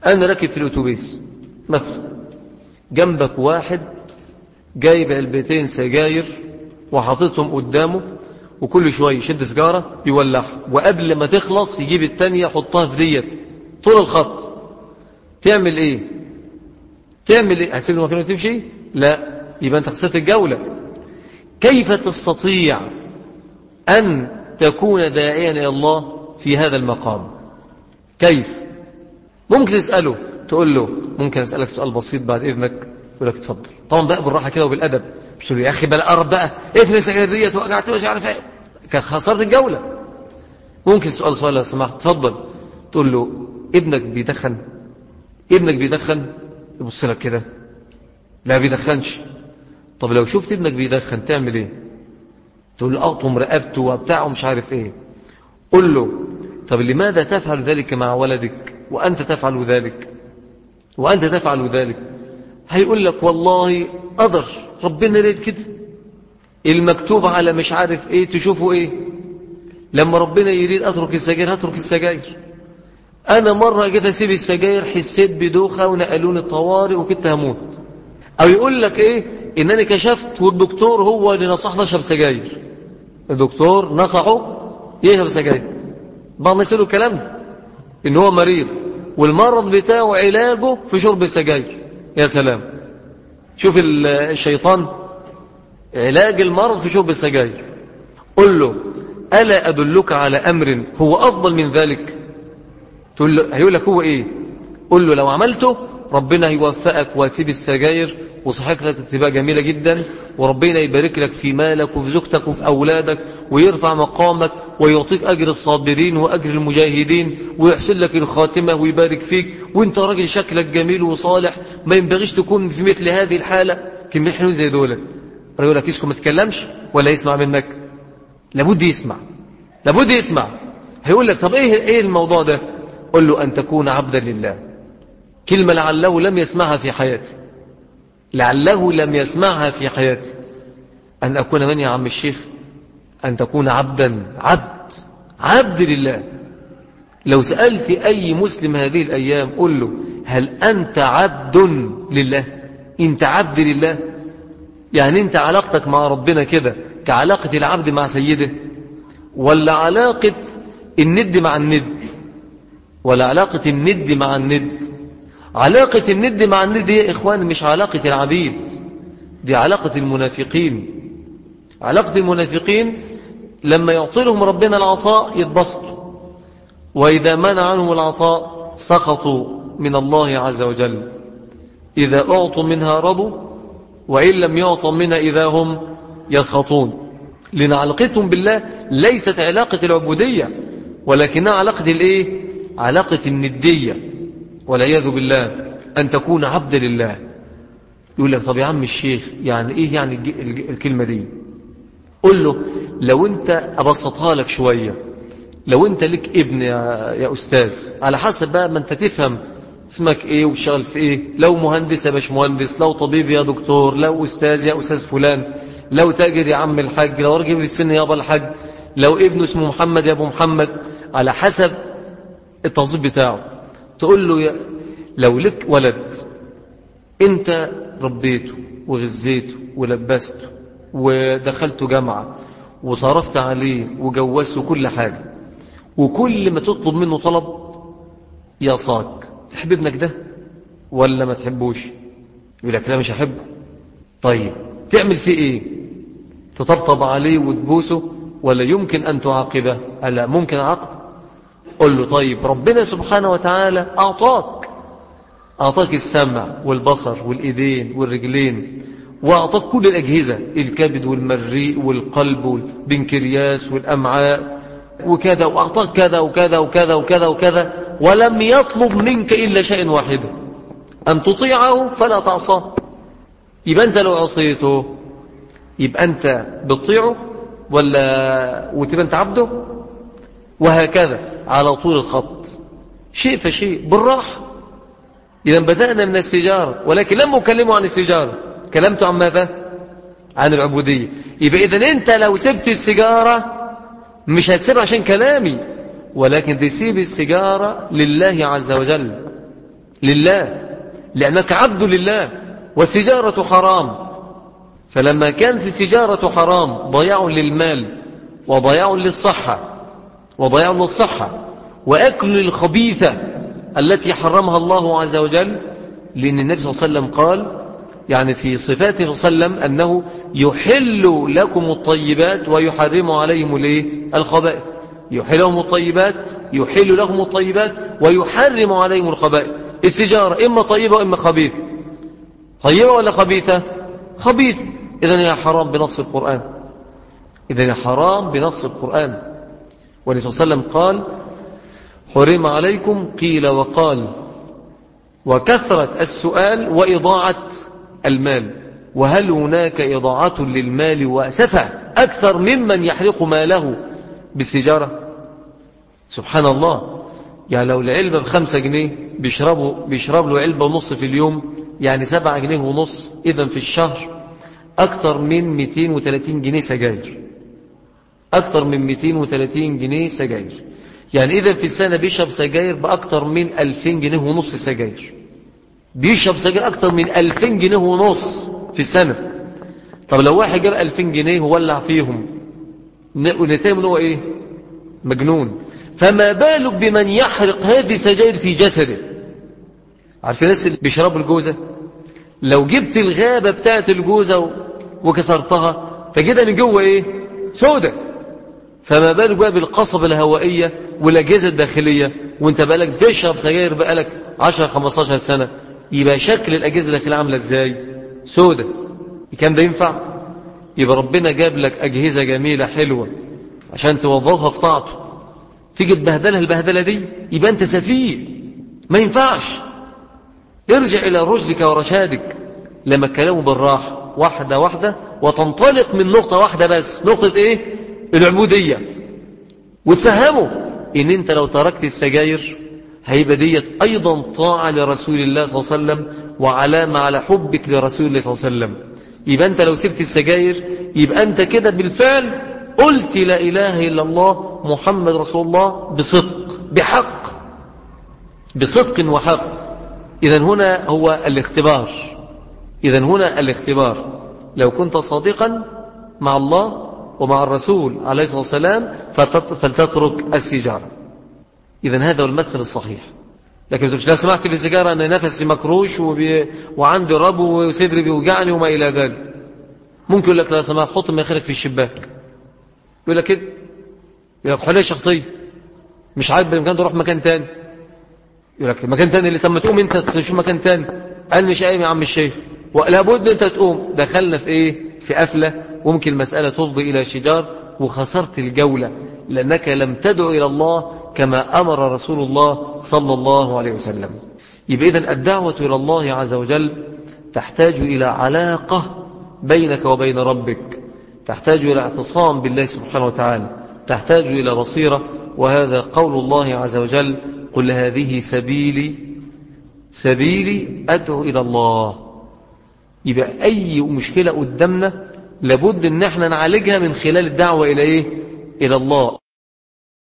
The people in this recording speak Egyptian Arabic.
أنا راكب في الأتوبيس مثلا جنبك واحد جايب علبتين سجاير وحاططهم قدامه وكل شوية يشد سجارة يولعها وقبل ما تخلص يجيب التانية يحطها في ديت طول الخط تعمل ايه تعمل ايه هتسيب المكان وتمشي لا يبقى انت خسرت الجولة كيف تستطيع أن تكون داعيا إلى الله في هذا المقام كيف ممكن تسأله تقول له ممكن أسألك سؤال بسيط بعد إذنك يقول لك اتفضل طبعا بقى بالراحة كده وبالأدب مش تقول له يا أخي بلا قرب بقى اقفل السجاير ديت وقعت مش عارف ايه كان خسرت الجولة ممكن سؤال سؤال لو سمحت اتفضل تقول له ابنك بيدخن ابنك بيدخن يبص لك كده لا بيدخنش طب لو شفت ابنك بيدخن تعمل ايه تقول له اقطم رقبته وبتاع ومش عارف ايه قل له طب لماذا تفعل ذلك مع ولدك وأنت تفعل ذلك وأنت تفعل ذلك هيقول لك والله قدر ربنا يريد كده المكتوب على مش عارف ايه تشوفه ايه لما ربنا يريد اترك السجاير هترك السجاير انا مرة جيت اسيب السجاير حسيت بدوخة ونقلوني الطوارئ وكنت هموت او يقول لك ايه انني كشفت والدكتور هو اللي نصحنا اشرب سجاير الدكتور نصحه يشرب سجاير بعض الناس يقولوا الكلام ده ان هو مريض والمرض بتاعه علاجه في شرب السجاير يا سلام شوف الشيطان علاج المرض في شرب السجاير قل له ألا أدلك على أمر هو أفضل من ذلك تقول له هيقول لك هو إيه قل له لو عملته ربنا يوفقك وتسيب السجاير وصحتك تبقى جميلة جدا وربنا يبارك لك في مالك وفي زوجتك وفي أولادك ويرفع مقامك ويعطيك أجر الصابرين وأجر المجاهدين ويحسن لك الخاتمة ويبارك فيك وانت راجل شكلك جميل وصالح ما ينبغيش تكون في مثل هذه الحالة كم حنون زي دولة يقول لك اسكم ما تكلمش ولا يسمع منك لابد يسمع لابد يسمع هيقول لك طب ايه ايه الموضوع ده قل له ان تكون عبدا لله كلمة لعله لم يسمعها في حياتي لعله لم يسمعها في حياتي أن أكون من يا عم الشيخ أن تكون عبدا عبد عبد لله لو سألت أي مسلم هذه الأيام قل له هل أنت عبد لله أنت عبد لله يعني أنت علاقتك مع ربنا كده كعلاقة العبد مع سيده ولا علاقة الند مع الند ولا علاقة الند مع الند علاقة الند مع الند يا إخوان مش علاقة العبيد دي علاقة المنافقين علاقة المنافقين لما يعطي لهم ربنا العطاء يتبسطوا وإذا منع عنهم العطاء سخطوا من الله عز وجل إذا أعطوا منها رضوا وإن لم يعطوا منها إذا هم يسخطون لأن علاقتهم بالله ليست علاقة العبودية ولكنها علاقة الإيه؟ علاقة الندية والعياذ بالله أن تكون عبد لله يقول لك طب يا عم الشيخ يعني إيه يعني الكلمة دي قل له لو أنت أبسطها لك شوية لو أنت لك ابن يا, يا أستاذ على حسب بقى ما أنت تفهم اسمك إيه وبشغل في إيه لو مهندس يا باش مهندس لو طبيب يا دكتور لو أستاذ يا أستاذ فلان لو تاجر يا عم الحاج لو راجل في السن يابا الحاج لو ابنه اسمه محمد يا أبو محمد على حسب التوظيف بتاعه تقول له يا لو لك ولد انت ربيته وغزيته ولبسته ودخلته جامعة وصرفت عليه وجوزته كل حاجة وكل ما تطلب منه طلب يصاك تحب ابنك ده ولا ما تحبوش يقول لك لا مش هحبه طيب تعمل فيه ايه تطبطب عليه وتبوسه ولا يمكن أن تعاقبه ألا ممكن عاقب قل له طيب ربنا سبحانه وتعالى أعطاك أعطاك السمع والبصر والإيدين والرجلين وأعطاك كل الأجهزة الكبد والمريء والقلب والبنكرياس والأمعاء وكذا وأعطاك كذا وكذا وكذا وكذا وكذا ولم يطلب منك إلا شيء واحد أن تطيعه فلا تعصاه يبقى أنت لو عصيته يبقى أنت بتطيعه ولا وتبقى أنت عبده وهكذا على طول الخط شيء فشيء بالراحة إذا بدأنا من السجارة ولكن لم أكلمه عن السجارة كلمت عن ماذا عن العبودية يبقى إذا أنت لو سبت السجارة مش هتسيبها عشان كلامي ولكن تسيب السجارة لله عز وجل لله لأنك عبد لله والتجارة حرام فلما كانت التجارة حرام ضياع للمال وضياع للصحة وضياع للصحة وأكل الخبيثة التي حرمها الله عز وجل لأن النبي صلى الله عليه وسلم قال يعني في صفاته صلى الله عليه وسلم أنه يحل لكم الطيبات ويحرم عليهم الخبائث يحل لهم الطيبات يحل لهم الطيبات ويحرم عليهم الخبائث السجارة إما طيبة وإما خبيثة طيبة ولا خبيثة خبيث إذن هي حرام بنص القرآن إذن هي حرام بنص القرآن والنبي صلى الله عليه وسلم قال حرم عليكم قيل وقال وكثرة السؤال وإضاعة المال وهل هناك إضاعة للمال وأسفة أكثر ممن يحرق ماله بالسجارة سبحان الله يعني لو العلبة بخمسة جنيه بيشربوا بيشرب له علبة ونص في اليوم يعني سبعة جنيه ونص إذا في الشهر أكثر من 230 جنيه سجاير أكثر من 230 جنيه سجاير يعني إذا في السنة بيشرب سجاير بأكثر من 2000 جنيه ونص سجاير بيشرب سجاير أكثر من 2000 جنيه ونص في السنة طب لو واحد جاب 2000 جنيه وولع فيهم ونتاهم هو إيه مجنون فما بالك بمن يحرق هذه سجاير في جسده عارفين الناس اللي بيشربوا الجوزة لو جبت الغابة بتاعت الجوزة وكسرتها تجدها من جوه ايه سودة فما بالك بقى بالقصبة الهوائية والأجهزة الداخلية وانت بقالك تشرب سجاير بقالك 10 15 سنة يبقى شكل الأجهزة الداخلية عاملة ازاي سودة كان ده ينفع يبقى ربنا جاب لك أجهزة جميلة حلوة عشان توظفها في طاعته تيجي تبهدلها البهدلة دي يبقى أنت سفيه ما ينفعش ارجع إلى رشدك ورشادك لما تكلموا بالراحة واحدة واحدة وتنطلق من نقطة واحدة بس نقطة إيه العبودية وتفهموا إن أنت لو تركت السجاير هيبقى ديت أيضا طاعة لرسول الله صلى الله عليه وسلم وعلامة على حبك لرسول الله صلى الله عليه وسلم يبقى أنت لو سبت السجاير يبقى أنت كده بالفعل قلت لا إله إلا الله محمد رسول الله بصدق بحق بصدق وحق إذا هنا هو الاختبار إذا هنا الاختبار لو كنت صادقا مع الله ومع الرسول عليه الصلاة والسلام فلتترك السجارة إذا هذا هو المدخل الصحيح لكن مش لا سمعت في السجارة أن نفسي مكروش وبي... وعندي ربو وصدري بيوجعني وما إلى ذلك ممكن يقول لك لا سماح حط مناخيرك في الشباك يقول لك كده يقول لك حلية شخصية مش عاجب المكان تروح مكان تاني يقول لك مكان تاني اللي تم تقوم انت تشوف مكان تاني قال مش قايم يا عم الشيخ ولابد انت تقوم دخلنا في ايه في قفله وممكن المساله تفضي الى شجار وخسرت الجوله لانك لم تدعو الى الله كما امر رسول الله صلى الله عليه وسلم يبقى اذا الدعوه الى الله عز وجل تحتاج الى علاقه بينك وبين ربك تحتاج الى اعتصام بالله سبحانه وتعالى تحتاج الى بصيره وهذا قول الله عز وجل قل هذه سبيلي سبيلي أدعو إلى الله يبقى أي مشكلة قدامنا لابد أن احنا نعالجها من خلال الدعوة إلى إيه؟ إلى الله